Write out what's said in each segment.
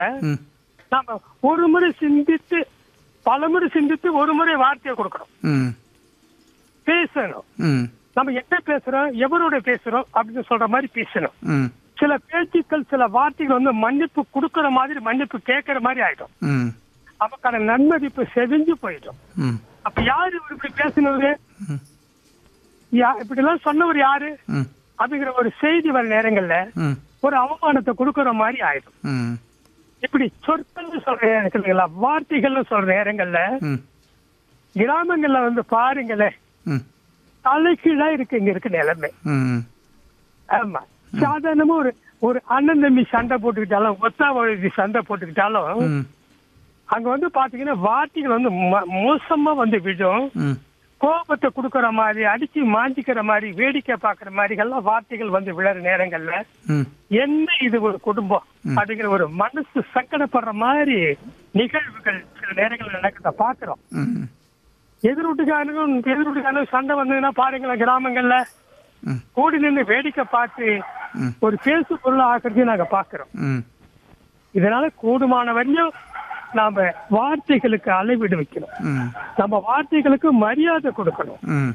ம் நாம ஒரு முறை சிந்தித்து பல முறை சிந்தித்து ஒரு முறை வார்த்தையை கொடுக்கணும் ம் பேசணும் ம் நம்ம என்ன பேசுறோம் எவரோட பேசுறோம் அப்படின்னு சொல்ற மாதிரி பேசணும் ம் சில பேச்சுக்கள் சில வார்த்தைகள் வந்து மன்னிப்பு கொடுக்கற மாதிரி மன்னிப்பு கேட்கற மாதிரி ஆயிடும் ம் நமக்கான நன்மதிப்பு செவிஞ்சு போயிடும் ம் அப்ப யாரு இவர் இப்படி பேசினவரு ம். யா- இப்படி எல்லாம் சொன்னவர் யாரு ம் அப்படிங்கிற ஒரு செய்தி வர நேரங்கள்ல ம் ஒரு அவமானத்தை கொடுக்கற மாதிரி ஆயிடும் ம் இப்படி சொற்கள் சொல்ற நேரங்கள்ல வார்த்தைகள்னு சொல்ற நேரங்கள்ல ம் கிராமங்கள்ல வந்து பாருங்களேன் ம் தலைகீழா இருக்கு இங்க இருக்க நிலைமை ம் ஆமா சாதாரணமா ஒரு ஒரு அண்ணன் தம்பி சண்டை போட்டுக்கிட்டாலும் ஒத்தா வழுதி சண்டை போட்டுக்கிட்டாலும் ம் அங்க வந்து பாத்தீங்கன்னா வார்த்தைகள் வந்து ம- மோசமா வந்து விழும் ம் கோபத்தை கொடுக்கற மாதிரி அடிச்சு மாஞ்சிக்கிற மாதிரி வேடிக்கை பாக்குற மாதிரி எல்லாம் வார்த்தைகள் வந்து விழற நேரங்கள்ல ம் என்ன இது ஒரு குடும்பம் அப்படிங்கிற ஒரு மனசு சங்கடப்படுற மாதிரி நிகழ்வுகள் சில நேரங்கள்ல நடக்கிறத பாக்குறோம் ம் எதிர் வீட்டுக்காரனுக்கும் எதிர் வீட்டுக்காரனுக்கும் சண்டை வந்ததுன்னா பாருங்களேன் கிராமங்கள்ல ம் கூடி நின்று வேடிக்கை பார்த்து ம். ஒரு பேசு பொருளா ஆக்குறதையும் நாங்க பாக்குறோம் ம் இதனால கூடுமான வரையும் நாம வார்த்தைகளுக்கு அளவீடு வைக்கணும் ம் நம்ம வார்த்தைகளுக்கு மரியாதை கொடுக்கணும் ம்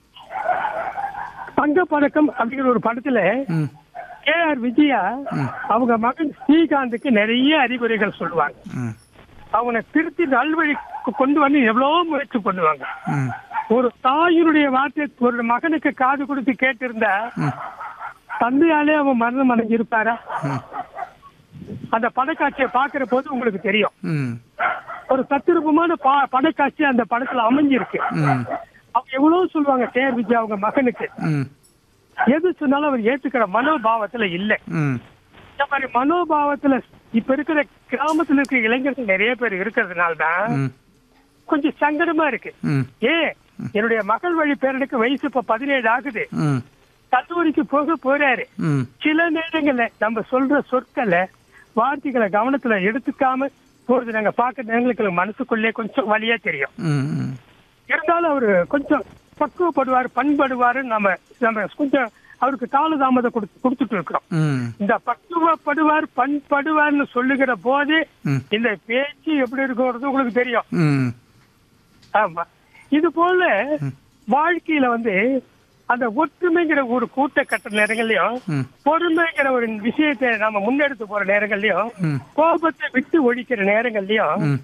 தங்க பதக்கம் அப்படிங்கிற ஒரு படத்துல ம் கே ஆர் விஜயா அவங்க மகன் ஸ்ரீகாந்துக்கு நிறைய அறிகுறிகள் சொல்லுவாங்க ம் அவனை திருத்தி நல்வழி கொண்டு வந்து எவ்வளவோ முயற்சி பண்ணுவாங்க ம் ஒரு தாயினுடைய வார்த்தை ஒரு மகனுக்கு காது கொடுத்து கேட்டிருந்தா தந்தையாலே அவன் மரணம் அடைஞ்சிருப்பாரா ம் அந்த படக்காட்சியை பாக்குற போது உங்களுக்கு தெரியும் ம் ஒரு தத்துரூபமான பா- படக்காட்சி அந்த படத்துல அமைஞ்சிருக்கு ம் அவங்க எவ்வளவு சொல்லுவாங்க கே ஆர் விஜயா அவங்க மகனுக்கு ம் எது சொன்னாலும் அவர் ஏத்துக்கிற மனோபாவத்துல இல்லை ம் இந்த மாதிரி மனோபாவத்துல இப்ப இருக்கிற கிராமத்துல இருக்கிற இளைஞர்கள் நிறைய பேர் இருக்கிறதுனால தான் ம் கொஞ்சம் சங்கடமா இருக்கு ம் ஏ என்னுடைய மகள் வழி பேரனுக்கு வயசு இப்ப பதினேழு ஆகுது ம் கல்லூரிக்கு போக போறாரு ம் சில நேரங்கள்ல நம்ம சொல்ற சொற்களை வார்த்தைகளை கவனத்துல எடுத்துக்காம போறது நாங்க பாக்குற நேரங்களுக்கு மனசுக்குள்ளே கொஞ்சம் வழியா தெரியும் ம் ம் இருந்தாலும் அவரு கொஞ்சம் பக்குவப்படுவார் பண்படுவாரு நம்ம நம்ம கொஞ்சம் அவருக்கு காலதாமதம் கொடுத்து கொடுத்துட்டு இருக்கிறோம் ம் இந்த பக்குவப்படுவார் பண்படுவார்னு சொல்லுகிற போது ம். இந்த பேச்சு எப்படி இருக்கிறது உங்களுக்கு தெரியும் ம் ஆமா இது போல வாழ்க்கையில வந்து அந்த ஒற்றுமைங்கிற ஒரு கூட்ட கட்ட நேரங்கள்லயும் ம். பொறுமைங்கிற ஒரு விஷயத்தை நாம முன்னெடுத்து போற நேரங்கள்லயும் ம். கோபத்தை விட்டு ஒழிக்கிற நேரங்கள்லயும் ம்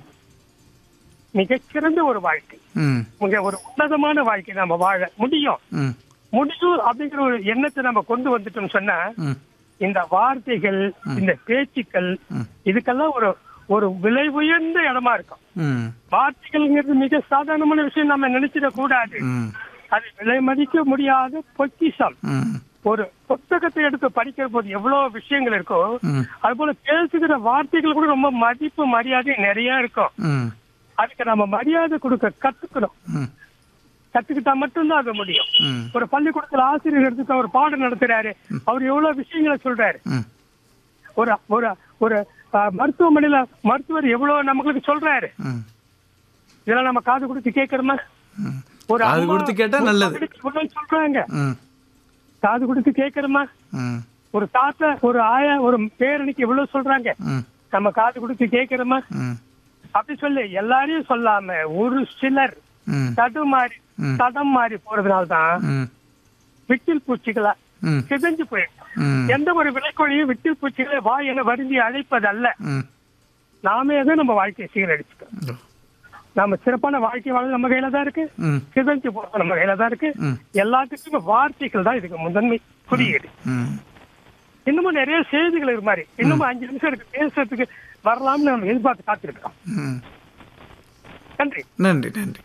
மிகச்சிறந்த ஒரு வாழ்க்கை ம் மிக ஒரு உன்னதமான வாழ்க்கை நாம வாழ முடியும் ம் முடியும் அப்படிங்கிற ஒரு எண்ணத்தை நம்ம கொண்டு வந்துட்டோம்னு சொன்னா ம் இந்த வார்த்தைகள் இந்த பேச்சுக்கள் இதுக்கெல்லாம் ஒரு ஒரு விலை உயர்ந்த இடமா இருக்கும் ம் வார்த்தைகள்ங்கிறது மிக சாதாரணமான விஷயம் நம்ம நினைச்சிட கூடாது ம் அது விலை மதிக்க முடியாத பொக்கிஷம் ம் ஒரு புத்தகத்தை எடுத்து படிக்கிற போது எவ்வளவு விஷயங்கள் இருக்கோ ம். அது போல பேசுகிற வார்த்தைகள் கூட ரொம்ப மதிப்பு மரியாதை நிறைய இருக்கும் ம் அதுக்கு நம்ம மரியாதை கொடுக்க கத்துக்கணும் ம் கத்துக்கிட்டா மட்டும்தான் அது முடியும் ம் ஒரு பள்ளிக்கூடத்துல ஆசிரியர் எடுத்து அவர் பாடம் நடத்துறாரு அவர் எவ்வளவு விஷயங்களை சொல்றாரு ம் ஒரு ஒரு ஒரு அஹ், மருத்துவமனையில மருத்துவர் எவ்வளவு நமக்கு சொல்றாரு ம் இதெல்லாம் நம்ம காது கொடுத்து கேட்கறோமா ம் ஒரு காது அம்மா கொடுத்து கேட்டா ஒரு நல்லது. மகனுக்கு இவ்வளவு சொல்றாங்க ம் காது கொடுத்து கேட்கறோமா ம் ஒரு தாத்தா ஒரு ஆயா ஒரு பேரனுக்கு எவ்வளவு சொல்றாங்க ம் நம்ம காது கொடுத்து கேட்கறோமா ம் அப்படி சொல்லி எல்லாரையும் சொல்லாம ஒரு சிலர் ம் தடுமாறி ம். தடம் மாறி போறதுனால தான் ம் விட்டில் பூச்சிகளா ம் சிதைஞ்சு போயிடும் ம் எந்த ஒரு விலைக்கொழியும் விட்டில் பூச்சிகளை வா என வருந்தி அழைப்பதல்ல ம் நாமே தான் நம்ம வாழ்க்கையை சீரழிச்சுக்கோம் நம்ம சிறப்பான வாழ்க்கை வாழ நம்ம கையில தான் இருக்கு ம் சிதைஞ்சு போறது நம்ம கையில தான் இருக்கு ம். எல்லாத்துக்குமே வார்த்தைகள் தான் இதுக்கு முதன்மை குறியீடு ம் இன்னமும் நிறைய செய்திகள் இருக்கு மாதிரி இன்னமும் அஞ்சு நிமிஷம் இருக்கு பேசுறதுக்கு வரலாம்னு நம்ம எதிர்பார்த்து காத்திருக்கோம் ம் நன்றி நன்றி நன்றி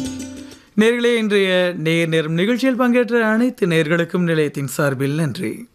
நேர்களே இன்றைய நேர் நேரம் நிகழ்ச்சியில் பங்கேற்ற அனைத்து நேர்களுக்கும் நிலையத்தின் சார்பில் நன்றி